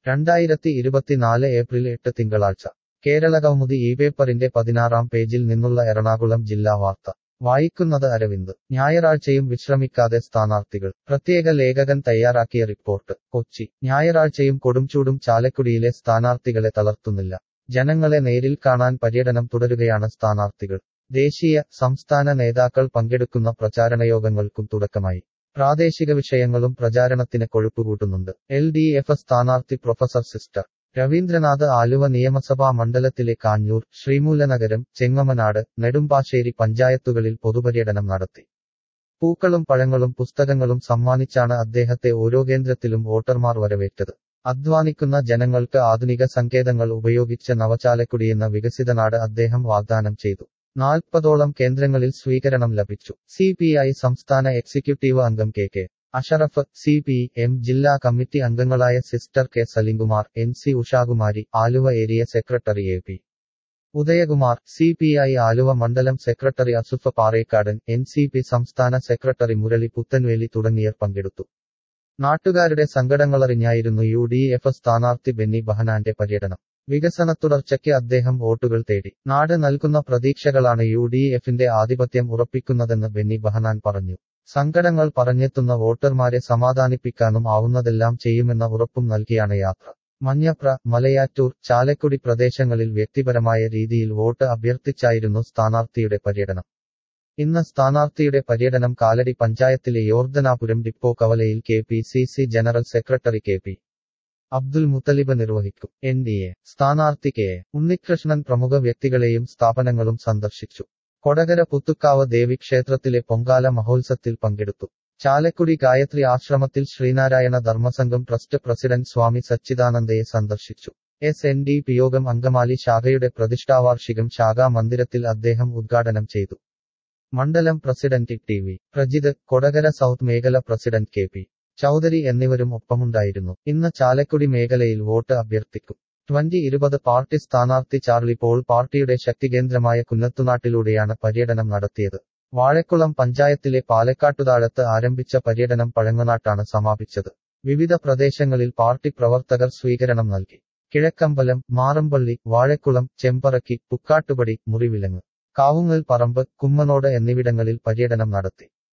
രണ്ടായിരത്തി ഇരുപത്തിനാല് ഏപ്രിൽ എട്ട് തിങ്കളാഴ്ച കേരളകൗമുദി ഈ പേപ്പറിന്റെ പതിനാറാം പേജിൽ നിന്നുള്ള എറണാകുളം ജില്ലാ വാർത്ത വായിക്കുന്നത് അരവിന്ദ് ഞായറാഴ്ചയും വിശ്രമിക്കാതെ സ്ഥാനാർത്ഥികൾ പ്രത്യേക ലേഖകൻ തയ്യാറാക്കിയ റിപ്പോർട്ട് കൊച്ചി ഞായറാഴ്ചയും കൊടുംചൂടും ചാലക്കുടിയിലെ സ്ഥാനാർത്ഥികളെ തളർത്തുന്നില്ല ജനങ്ങളെ നേരിൽ കാണാൻ പര്യടനം തുടരുകയാണ് സ്ഥാനാർത്ഥികൾ ദേശീയ സംസ്ഥാന നേതാക്കൾ പങ്കെടുക്കുന്ന പ്രചാരണയോഗങ്ങൾക്കും തുടക്കമായി പ്രാദേശിക വിഷയങ്ങളും പ്രചാരണത്തിന് കൊഴുപ്പുകൂട്ടുന്നുണ്ട് എൽ ഡി എഫ് സ്ഥാനാർത്ഥി പ്രൊഫസർ സിസ്റ്റർ രവീന്ദ്രനാഥ് ആലുവ നിയമസഭാ മണ്ഡലത്തിലെ കാഞ്ഞൂർ ശ്രീമൂലനഗരം ചെങ്ങമനാട് നെടുമ്പാശ്ശേരി പഞ്ചായത്തുകളിൽ പൊതുപര്യടനം നടത്തി പൂക്കളും പഴങ്ങളും പുസ്തകങ്ങളും സമ്മാനിച്ചാണ് അദ്ദേഹത്തെ ഓരോ കേന്ദ്രത്തിലും വോട്ടർമാർ വരവേറ്റത് അധ്വാനിക്കുന്ന ജനങ്ങൾക്ക് ആധുനിക സങ്കേതങ്ങൾ ഉപയോഗിച്ച് നവചാലക്കുടിയെന്ന വികസിത നാട് അദ്ദേഹം വാഗ്ദാനം ചെയ്തു നാൽപ്പതോളം കേന്ദ്രങ്ങളിൽ സ്വീകരണം ലഭിച്ചു സി പി ഐ സംസ്ഥാന എക്സിക്യൂട്ടീവ് അംഗം K K Asharaf C P M ജില്ലാ കമ്മിറ്റി അംഗങ്ങളായ sister K Salimkumar N C Ushakumari Aluva area secretary A P Udayakumar C P I Aluva മണ്ഡലം secretary Asufa Parekkadan N C P സംസ്ഥാന സെക്രട്ടറി മുരളി പുത്തൻവേലി തുടങ്ങിയവർ പങ്കെടുത്തു നാട്ടുകാരുടെ സങ്കടങ്ങളറിഞ്ഞായിരുന്നു യു ഡി എഫ് സ്ഥാനാർത്ഥി ബെന്നി ബഹനാന്റെ പര്യടനം വികസന തുടർച്ചയ്ക്ക് അദ്ദേഹം വോട്ടുകൾ തേടി നാട് നൽകുന്ന പ്രതീക്ഷകളാണ് യു ഡി എഫിന്റെ ആധിപത്യം ഉറപ്പിക്കുന്നതെന്ന് ബെന്നി ബഹനാൻ പറഞ്ഞു സങ്കടങ്ങൾ പറഞ്ഞെത്തുന്ന വോട്ടർമാരെ സമാധാനിപ്പിക്കാനും ആവുന്നതെല്ലാം ചെയ്യുമെന്ന ഉറപ്പും നൽകിയാണ് യാത്ര മഞ്ഞപ്ര മലയാറ്റൂർ ചാലക്കുടി പ്രദേശങ്ങളിൽ വ്യക്തിപരമായ രീതിയിൽ വോട്ട് അഭ്യർത്ഥിച്ചായിരുന്നു സ്ഥാനാർത്ഥിയുടെ പര്യടനം ഇന്ന് സ്ഥാനാർത്ഥിയുടെ പര്യടനം കാലടി പഞ്ചായത്തിലെ യോർദനാപുരം ഡിപ്പോ കവലയിൽ K P C C general secretary K P Abdul Muthalib നിർവഹിക്കും എൻ ഡി എ സ്ഥാനാർത്ഥി കെ എ. ഉണ്ണികൃഷ്ണൻ പ്രമുഖ വ്യക്തികളെയും സ്ഥാപനങ്ങളും സന്ദർശിച്ചു കൊടകര പുത്തുക്കാവ് ദേവിക്ഷേത്രത്തിലെ പൊങ്കാല മഹോത്സവത്തിൽ പങ്കെടുത്തു ചാലക്കുടി ഗായത്രി ആശ്രമത്തിൽ ശ്രീനാരായണ ധർമ്മസംഘം ട്രസ്റ്റ് പ്രസിഡന്റ് സ്വാമി സച്ചിദാനന്ദയെ സന്ദർശിച്ചു എസ് എൻ ഡി പി യോഗം അങ്കമാലി ശാഖയുടെ പ്രതിഷ്ഠാവാർഷികം ശാഖാ മന്ദിരത്തിൽ അദ്ദേഹം ഉദ്ഘാടനം ചെയ്തു മണ്ഡലം president T V Prajith Kodakara south മേഖല പ്രസിഡന്റ് കെ പി ചൌധരി എന്നിവരും ഒപ്പമുണ്ടായിരുന്നു ഇന്ന് ചാലക്കുടി മേഖലയിൽ വോട്ട് അഭ്യർത്ഥിക്കും ട്വന്റി ഇരുപത് പാർട്ടി സ്ഥാനാർത്ഥി ചാർലി പോൾ പാർട്ടിയുടെ ശക്തികേന്ദ്രമായ കുന്നത്തുനാട്ടിലൂടെയാണ് പര്യടനം നടത്തിയത് വാഴക്കുളം പഞ്ചായത്തിലെ പാലക്കാട്ടുതാഴത്ത് ആരംഭിച്ച പര്യടനം പഴങ്ങനാട്ടാണ് സമാപിച്ചത് വിവിധ പ്രദേശങ്ങളിൽ പാർട്ടി പ്രവർത്തകർ സ്വീകരണം നൽകി കിഴക്കമ്പലം മാറമ്പള്ളി വാഴക്കുളം ചെമ്പറക്കി പുക്കാട്ടുപടി മുറിവിലങ്ങ് കാവുങ്ങൽ പറമ്പ് കുമ്മനോട് എന്നിവിടങ്ങളിൽ പര്യടനം നടത്തി